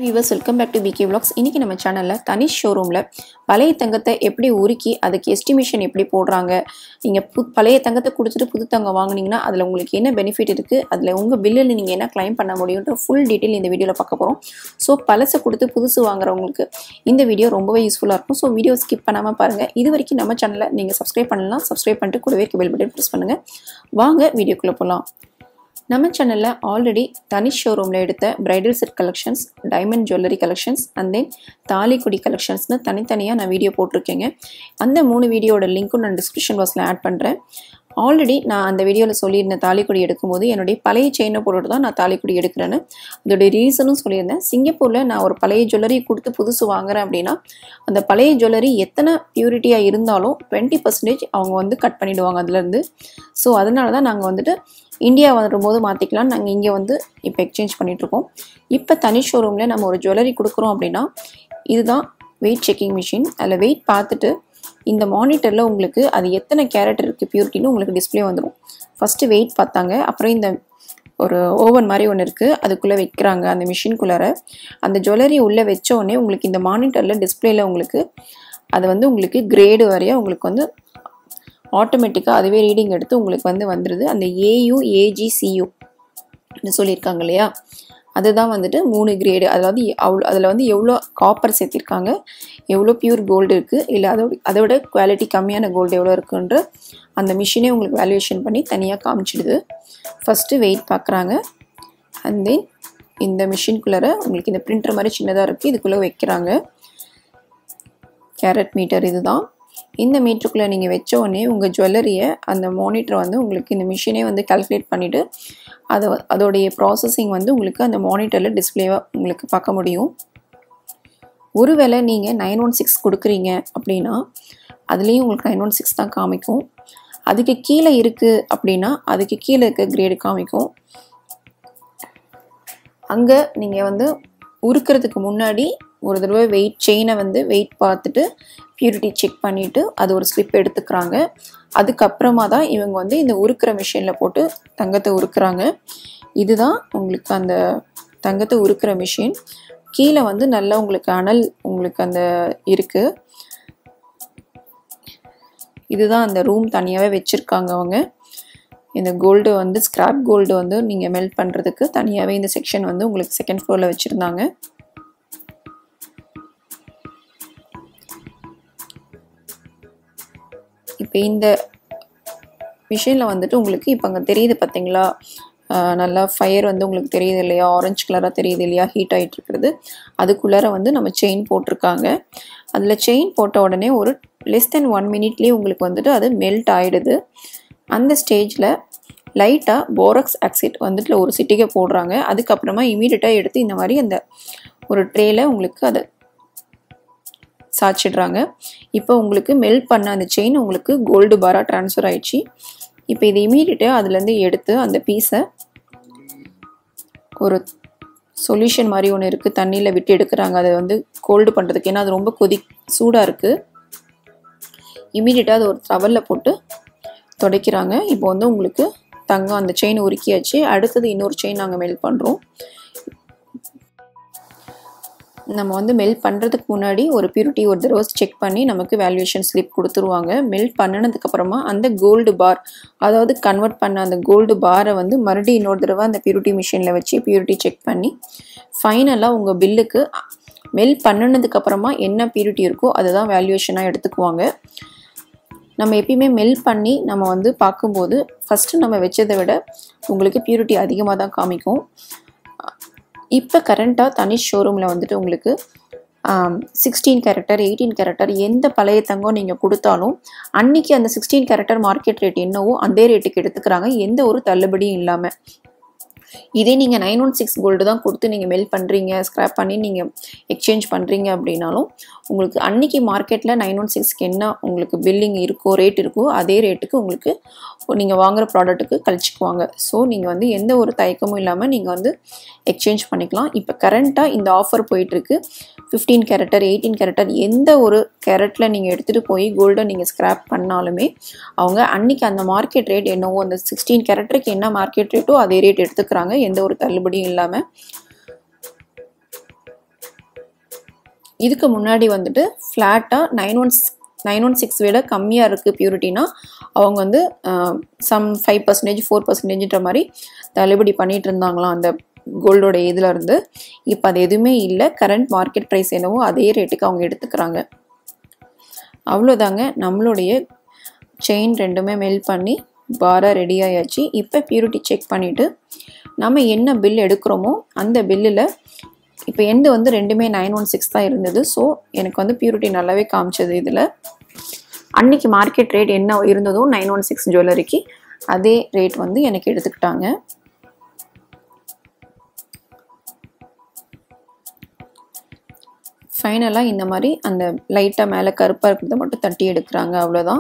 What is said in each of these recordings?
viewers welcome back to PK vlogs இன்றைக்கி நம்ம சேனலில் தனி ஷோரூமில் பழைய தங்கத்தை எப்படி உருக்கி அதுக்கு எஸ்டிமேஷன் எப்படி போடுறாங்க நீங்கள் பு பழைய தங்கத்தை கொடுத்துட்டு புது தங்கம் வாங்குனீங்கன்னா அதில் உங்களுக்கு என்ன பெனிஃபிட் இருக்குது அதில் உங்கள் பில்லில் நீங்கள் என்ன க்ளைம் பண்ண முடியுன்ற ஃபுல் டீட்டெயில் இந்த வீடியோவில் பார்க்க போகிறோம் ஸோ பழசை கொடுத்து புதுசு வாங்குறவங்களுக்கு இந்த வீடியோ ரொம்பவே யூஸ்ஃபுல்லாக இருக்கும் ஸோ வீடியோ ஸ்கிப் பண்ணாமல் பாருங்கள் இது வரைக்கும் நம்ம சேனலை நீங்கள் சப்ஸ்கிரைப் பண்ணலாம் சப்ஸ்கிரைப் பண்ணிட்டு கூடவே பெல் பட்டன் ப்ரெஸ் பண்ணுங்கள் வாங்க வீடியோக்குள்ளே போகலாம் நம்ம சேனலில் ஆல்ரெடி தனி ஷோரூமில் எடுத்த bridal set collections diamond jewellery collections and then தாலிக்குடி கலெக்ஷன்ஸ்னு தனித்தனியாக நான் வீடியோ போட்டிருக்கேங்க அந்த மூணு வீடியோட லிங்க்கும் நான் டிஸ்கிரிப்ஷன் பாக்ஸில் ஆட் பண்ணுறேன் ஆல்ரெடி நான் அந்த வீடியோவில் சொல்லியிருந்தேன் தாலிக்குடி எடுக்கும்போது என்னுடைய பழைய செயினை போட்டுட்டு தான் நான் தாலிக்குடி எடுக்கிறேன்னு அதோடைய ரீசனும் சொல்லியிருந்தேன் சிங்கப்பூரில் நான் ஒரு பழைய ஜுவல்லரி கொடுத்து புதுசு வாங்குறேன் அப்படின்னா அந்த பழைய ஜுவல்லரி எத்தனை பியூரிட்டியாக இருந்தாலும் டுவெண்ட்டி பர்சன்டேஜ் அவங்க வந்து கட் பண்ணிவிடுவாங்க அதுலேருந்து ஸோ அதனால தான் நாங்கள் வந்துட்டு இந்தியா வரும்போது மாற்றிக்கலாம் நாங்கள் இங்கே வந்து இப்போ எக்ஸ்சேஞ்ச் பண்ணிகிட்ருக்கோம் இப்போ தனி ஷோரூமில் நம்ம ஒரு ஜுவல்லரி கொடுக்குறோம் அப்படின்னா இதுதான் வெயிட் செக்கிங் மிஷின் அதில் வெயிட் பார்த்துட்டு இந்த மானிட்டரில் உங்களுக்கு அது எத்தனை கேரட் இருக்குது பியூரிட்டின்னு உங்களுக்கு டிஸ்பிளே வந்துடும் ஃபஸ்ட்டு வெயிட் பார்த்தாங்க அப்புறம் இந்த ஒரு ஓவன் மாதிரி ஒன்று இருக்குது அதுக்குள்ளே வைக்கிறாங்க அந்த மிஷின்குள்ளார அந்த ஜுவல்லரி உள்ளே வச்ச உடனே உங்களுக்கு இந்த மானிட்டரில் டிஸ்பிளேயில் உங்களுக்கு அது வந்து உங்களுக்கு கிரேடு வரையா உங்களுக்கு வந்து ஆட்டோமேட்டிக்காக அதுவே ரீடிங் எடுத்து உங்களுக்கு வந்து வந்துடுது அந்த ஏயு ஏஜி சியு சொல்லியிருக்காங்க இல்லையா அதுதான் வந்துட்டு மூணு கிரேடு அதாவது அவ்வளோ அதில் வந்து எவ்வளோ காப்பர் சேர்த்திருக்காங்க எவ்வளோ பியூர் கோல்டு இருக்குது இல்லை அதோட அதோட குவாலிட்டி கம்மியான கோல்டு எவ்வளோ இருக்குன்ற அந்த மிஷினே உங்களுக்கு வேல்யூவேஷன் பண்ணி தனியாக காமிச்சிடுது ஃபஸ்ட்டு வெயிட் பார்க்குறாங்க அண்ட் தென் இந்த மிஷின்குள்ளார உங்களுக்கு இந்த பிரிண்டர் மாதிரி சின்னதாக இருக்குது இதுக்குள்ளே வைக்கிறாங்க கேரட் மீட்டர் இதுதான் இந்த மீட்டருக்குள்ளே நீங்கள் வச்ச உடனே உங்கள் ஜுவல்லரியை அந்த மானிட்டர் வந்து உங்களுக்கு இந்த மிஷினே வந்து கால்குலேட் பண்ணிவிட்டு அதை அதோடைய ப்ராசஸிங் வந்து உங்களுக்கு அந்த மானிட்டரில் டிஸ்பிளேவாக உங்களுக்கு பார்க்க முடியும் ஒருவேளை நீங்கள் நைன் ஒன் சிக்ஸ் கொடுக்குறீங்க அப்படின்னா அதுலேயும் உங்களுக்கு நைன் ஒன் சிக்ஸ் தான் காமிக்கும் அதுக்கு கீழே இருக்குது அப்படின்னா அதுக்கு கீழே இருக்க கிரேடு காமிக்கும் அங்கே நீங்கள் வந்து உருக்கிறதுக்கு முன்னாடி ஒரு தடவை வெயிட் செயினை வந்து வெயிட் பார்த்துட்டு பியூரிட்டி செக் பண்ணிவிட்டு அது ஒரு ஸ்லிப் எடுத்துக்கிறாங்க அதுக்கப்புறமா தான் இவங்க வந்து இந்த உருக்கிற மிஷினில் போட்டு தங்கத்தை உருக்குறாங்க இதுதான் உங்களுக்கு அந்த தங்கத்தை உருக்கிற மிஷின் கீழே வந்து நல்லா உங்களுக்கு அனல் உங்களுக்கு அந்த இருக்குது இதுதான் அந்த ரூம் தனியாகவே வச்சுருக்காங்க அவங்க இந்த கோல்டு வந்து ஸ்க்ராப் கோல்டு வந்து நீங்கள் மெல்ட் பண்ணுறதுக்கு தனியாகவே இந்த செக்ஷன் வந்து உங்களுக்கு செகண்ட் ஃப்ளோரில் வச்சுருந்தாங்க இப்போ இந்த மிஷினில் வந்துட்டு உங்களுக்கு இப்போ அங்கே தெரியுது பார்த்தீங்களா நல்லா ஃபயர் வந்து உங்களுக்கு தெரியுது இல்லையா ஆரஞ்சு கலராக தெரியுது இல்லையா ஹீட் ஆகிட்டு இருக்கிறது அதுக்குள்ளார வந்து நம்ம செயின் போட்டிருக்காங்க அதில் செயின் போட்ட உடனே ஒரு லெஸ் தென் ஒன் மினிட்லேயே உங்களுக்கு வந்துட்டு அது மெல்ட் ஆகிடுது அந்த ஸ்டேஜில் லைட்டாக போரக்ஸ் ஆக்சிட் வந்துட்டு ஒரு சிட்டிகை போடுறாங்க அதுக்கப்புறமா இமீடியட்டாக எடுத்து இந்த மாதிரி அந்த ஒரு ட்ரேயில் உங்களுக்கு அதை சாய்ச்சிடுறாங்க இப்போ உங்களுக்கு மெல்ட் பண்ண அந்த செயின் உங்களுக்கு கோல்டு பாராக ட்ரான்ஸ்ஃபர் ஆயிடுச்சு இப்போ இது இமீடியட்டாக அதுலேருந்து எடுத்து அந்த பீஸை ஒரு சொல்யூஷன் மாதிரி ஒன்று இருக்குது தண்ணியில் விட்டு எடுக்கிறாங்க அதை வந்து கோல்டு பண்ணுறதுக்கு ஏன்னா அது ரொம்ப கொதி சூடாக இருக்குது இமீடியட்டாக அது ஒரு டவலில் போட்டு துடைக்கிறாங்க இப்போ வந்து உங்களுக்கு தங்கம் அந்த செயின் உருக்கியாச்சு அடுத்தது இன்னொரு செயின் நாங்கள் மெல்ட் பண்ணுறோம் நம்ம வந்து மெல்ட் பண்ணுறதுக்கு முன்னாடி ஒரு பியூரிட்டி ஒரு தடவை செக் பண்ணி நமக்கு வேல்யூவேஷன் ஸ்லிப் கொடுத்துருவாங்க மெல்ட் பண்ணினதுக்கப்புறமா அந்த கோல்டு பார் அதாவது கன்வெர்ட் பண்ண அந்த கோல்டு பாரை வந்து மறுபடியும் இன்னொரு தடவை அந்த பியூரிட்டி மிஷினில் வச்சு பியூரிட்டி செக் பண்ணி ஃபைனலாக உங்கள் பில்லுக்கு மெல்ட் பண்ணினதுக்கப்புறமா என்ன பியூரிட்டி இருக்கோ அதை தான் வேல்யூவேஷனாக எடுத்துக்குவாங்க நம்ம எப்பயுமே மெல்ட் பண்ணி நம்ம வந்து பார்க்கும்போது ஃபஸ்ட்டு நம்ம வச்சதை விட உங்களுக்கு பியூரிட்டி அதிகமாக தான் காமிக்கும் இப்போ கரண்ட்டாக தனி ஷோரூமில் வந்துட்டு உங்களுக்கு சிக்ஸ்டீன் கேரக்டர் எயிட்டீன் கேரக்டர் எந்த பழைய தங்கம் நீங்கள் கொடுத்தாலும் அன்னைக்கு அந்த சிக்ஸ்டீன் கேரக்டர் மார்க்கெட் ரேட் என்னவோ அதே ரேட்டுக்கு எடுத்துக்கிறாங்க எந்த ஒரு தள்ளுபடியும் இல்லாமல் இதே நீங்கள் நைன் ஒன் சிக்ஸ் கோல்டு தான் கொடுத்து நீங்கள் மெல் பண்ணுறீங்க ஸ்க்ராப் பண்ணி நீங்கள் எக்ஸ்சேஞ்ச் பண்ணுறீங்க அப்படின்னாலும் உங்களுக்கு அன்னைக்கு மார்க்கெட்டில் நைன் ஒன் சிக்ஸ்க்கு என்ன உங்களுக்கு பில்லிங் இருக்கோ ரேட் இருக்கோ அதே ரேட்டுக்கு உங்களுக்கு நீங்கள் வாங்குகிற ப்ராடக்ட்டுக்கு கழிச்சிக்குவாங்க ஸோ நீங்கள் வந்து எந்த ஒரு தயக்கமும் இல்லாமல் நீங்கள் வந்து எக்ஸ்சேஞ்ச் பண்ணிக்கலாம் இப்போ கரண்ட்டாக இந்த ஆஃபர் போயிட்டுருக்கு ஃபிஃப்டீன் கேரக்டர் எயிட்டீன் கேரக்டர் எந்த ஒரு கேரட்டில் நீங்கள் எடுத்துகிட்டு போய் கோல்டை நீங்கள் ஸ்க்ராப் பண்ணாலுமே அவங்க அன்னைக்கு அந்த மார்க்கெட் ரேட் என்னவோ அந்த சிக்ஸ்டீன் கேரக்டருக்கு என்ன மார்க்கெட் ரேட்டோ அதே ரேட் எடுத்துக்கிறாங்க எந்த ஒரு தள்ளுபடியும் இல்லாமல் இதுக்கு முன்னாடி வந்துட்டு ஃப்ளாட்டாக nine one nine one six விட கம்மியாக இருக்குது பியூரிட்டினா அவங்க வந்து சம் ஃபைவ் பர்சன்டேஜ் ஃபோர் பர்சன்டேஜ்ன்ற மாதிரி தள்ளுபடி பண்ணிட்டு இருந்தாங்களாம் அந்த கோல்டோட இதில் இருந்து இப்போ அது எதுவுமே இல்லை கரண்ட் மார்க்கெட் ப்ரைஸ் என்னவோ அதே ரேட்டுக்கு அவங்க எடுத்துக்கிறாங்க அவ்வளோதாங்க நம்மளுடைய செயின் ரெண்டுமே மெல் பண்ணி பாராக ரெடி ஆயாச்சு இப்போ பியூரிட்டி செக் பண்ணிவிட்டு நம்ம என்ன பில் எடுக்கிறோமோ அந்த பில்லில் இப்போ எண்டு வந்து ரெண்டுமே நைன் ஒன் சிக்ஸ் தான் இருந்தது ஸோ எனக்கு வந்து பியூரிட்டி நல்லாவே காமிச்சது இதில் அன்னைக்கு மார்க்கெட் ரேட் என்ன இருந்ததோ நைன் ஒன் சிக்ஸ் ஜுவல்லரிக்கு அதே ரேட் வந்து எனக்கு எடுத்துக்கிட்டாங்க ஃபைனலாக இந்த மாதிரி அந்த லைட்டாக மேலே கருப்பாக இருக்கிறத மட்டும் தட்டி எடுக்கிறாங்க அவ்வளோதான்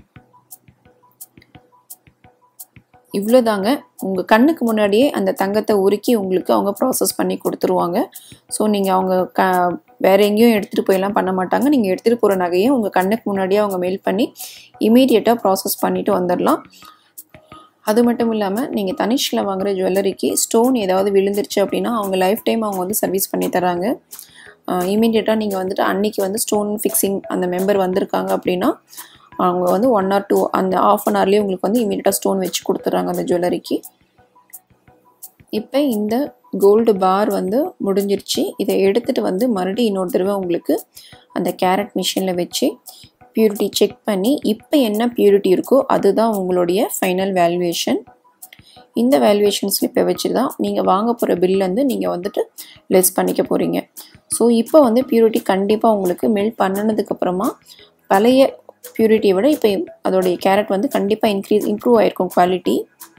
இவ்வளோதாங்க உங்கள் கண்ணுக்கு முன்னாடியே அந்த தங்கத்தை உருக்கி உங்களுக்கு அவங்க ப்ராசஸ் பண்ணி கொடுத்துருவாங்க ஸோ நீங்கள் அவங்க க வேறு எங்கேயும் எடுத்துகிட்டு போயெல்லாம் பண்ண மாட்டாங்க நீங்கள் எடுத்துகிட்டு போகிற நகையை உங்கள் கண்ணுக்கு முன்னாடியே அவங்க மெயில் பண்ணி இமீடியட்டாக ப்ராசஸ் பண்ணிவிட்டு வந்துடலாம் அது மட்டும் இல்லாமல் நீங்கள் தனிஷில் வாங்குகிற ஜுவல்லரிக்கு ஸ்டோன் ஏதாவது விழுந்துருச்சு அப்படின்னா அவங்க லைஃப் டைம் அவங்க வந்து சர்வீஸ் பண்ணி தராங்க இமீடியட்டாக நீங்கள் வந்துட்டு அன்னைக்கு வந்து ஸ்டோன் ஃபிக்ஸிங் அந்த மெம்பர் வந்திருக்காங்க அப்படின்னா அவங்க வந்து ஒன் ஆர் டூ அந்த ஆஃப் அன் ஹவர்லேயே உங்களுக்கு வந்து இமீடியட்டாக ஸ்டோன் வச்சு கொடுத்துட்றாங்க அந்த ஜுவல்லரிக்கு இப்போ இந்த கோல்டு பார் வந்து முடிஞ்சிருச்சு இதை எடுத்துகிட்டு வந்து மறுபடியும் இன்னொரு தடவை உங்களுக்கு அந்த கேரட் மிஷினில் வச்சு பியூரிட்டி செக் பண்ணி இப்போ என்ன பியூரிட்டி இருக்கோ அதுதான் உங்களுடைய ஃபைனல் வேல்யூவேஷன் இந்த வேல்யூவேஷன் ஸ்லிப்பை வச்சு தான் நீங்கள் வாங்க போகிற பில்லேருந்து நீங்கள் வந்துட்டு லெஸ் பண்ணிக்க போகிறீங்க ஸோ இப்போ வந்து பியூரிட்டி கண்டிப்பாக உங்களுக்கு மெல் பண்ணினதுக்கப்புறமா பழைய பியூரிட்டியை விட இப்போ அதோடைய கேரட் வந்து கண்டிப்பாக இன்க்ரீஸ் இம்ப்ரூவ் ஆகிருக்கும் குவாலிட்டி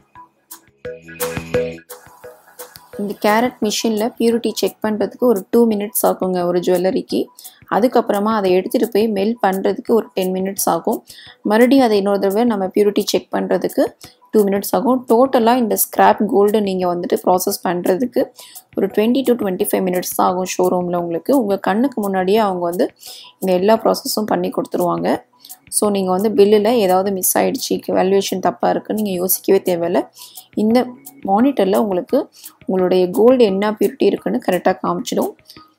இந்த கேரட் மிஷினில் பியூரிட்டி செக் பண்ணுறதுக்கு ஒரு டூ மினிட்ஸ் ஆகுங்க ஒரு ஜுவல்லரிக்கு அதுக்கப்புறமா அதை எடுத்துகிட்டு போய் மெல் பண்ணுறதுக்கு ஒரு டென் மினிட்ஸ் ஆகும் மறுபடியும் அதை இன்னொரு தடவை நம்ம பியூரிட்டி செக் பண்ணுறதுக்கு டூ மினிட்ஸ் ஆகும் டோட்டலாக இந்த ஸ்க்ராப் கோல்டு நீங்கள் வந்துட்டு ப்ராசஸ் பண்ணுறதுக்கு ஒரு twenty to twenty five minutes தான் ஆகும் ஷோரூமில் உங்களுக்கு உங்கள் கண்ணுக்கு முன்னாடியே அவங்க வந்து இந்த எல்லா ப்ராசஸும் பண்ணி கொடுத்துருவாங்க ஸோ நீங்கள் வந்து பில்லில் ஏதாவது மிஸ் ஆகிடுச்சு வேல்யூவேஷன் தப்பாக இருக்குன்னு நீங்கள் யோசிக்கவே தேவையில்லை இந்த மானிட்டரில் உங்களுக்கு உங்களுடைய கோல்டு என்ன பியூரிட்டி இருக்குன்னு கரெக்டாக காமிச்சிடும்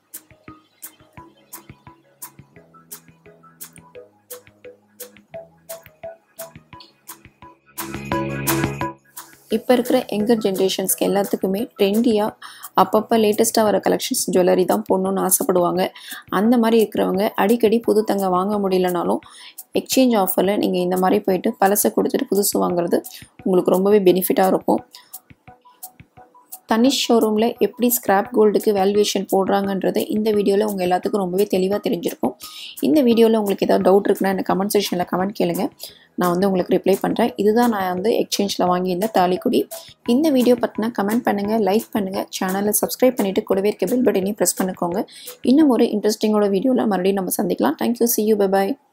இப்போ இருக்கிற எங்கர் ஜென்ரேஷன்ஸ்க்கு எல்லாத்துக்குமே ட்ரெண்டியாக அப்பப்போ லேட்டஸ்ட்டாக வர கலெக்ஷன்ஸ் ஜுவல்லரி தான் போடணுன்னு ஆசைப்படுவாங்க அந்த மாதிரி இருக்கிறவங்க அடிக்கடி புது தங்க வாங்க முடியலனாலும் எக்ஸ்சேஞ்ச் ஆஃபரில் நீங்கள் இந்த மாதிரி போயிட்டு பழசை கொடுத்துட்டு புதுசு வாங்குறது உங்களுக்கு ரொம்பவே பெனிஃபிட்டாக இருக்கும் தனிஷ் ஷோரூமில் எப்படி ஸ்கிராப் கோல்டுக்கு வேல்யூவேஷன் போடுறாங்கன்றது இந்த வீடியோவில் உங்கள் எல்லாத்துக்கும் ரொம்பவே தெளிவாக தெரிஞ்சிருக்கும் இந்த வீடியோவில் உங்களுக்கு ஏதாவது டவுட் இருக்குன்னா எனக்கு கமெண்ட் செக்ஷனில் கமெண்ட் கேளுங்க நான் வந்து உங்களுக்கு ரிப்ளை பண்ணுறேன் இதுதான் நான் வந்து எக்ஸ்சேஞ்சில் வாங்கியிருந்த தாலிக்குடி இந்த வீடியோ பற்றினா கமெண்ட் பண்ணுங்கள் லைக் பண்ணுங்கள் சேனலை சப்ஸ்கிரைப் பண்ணிவிட்டு கூடவே இருக்க பெல் பட்டனையும் ப்ரெஸ் பண்ணிக்கோங்க இன்னும் ஒரு இன்ட்ரெஸ்டிங்கோட வீடியோவில் மறுபடியும் நம்ம சந்திக்கலாம் thank you see you bye bye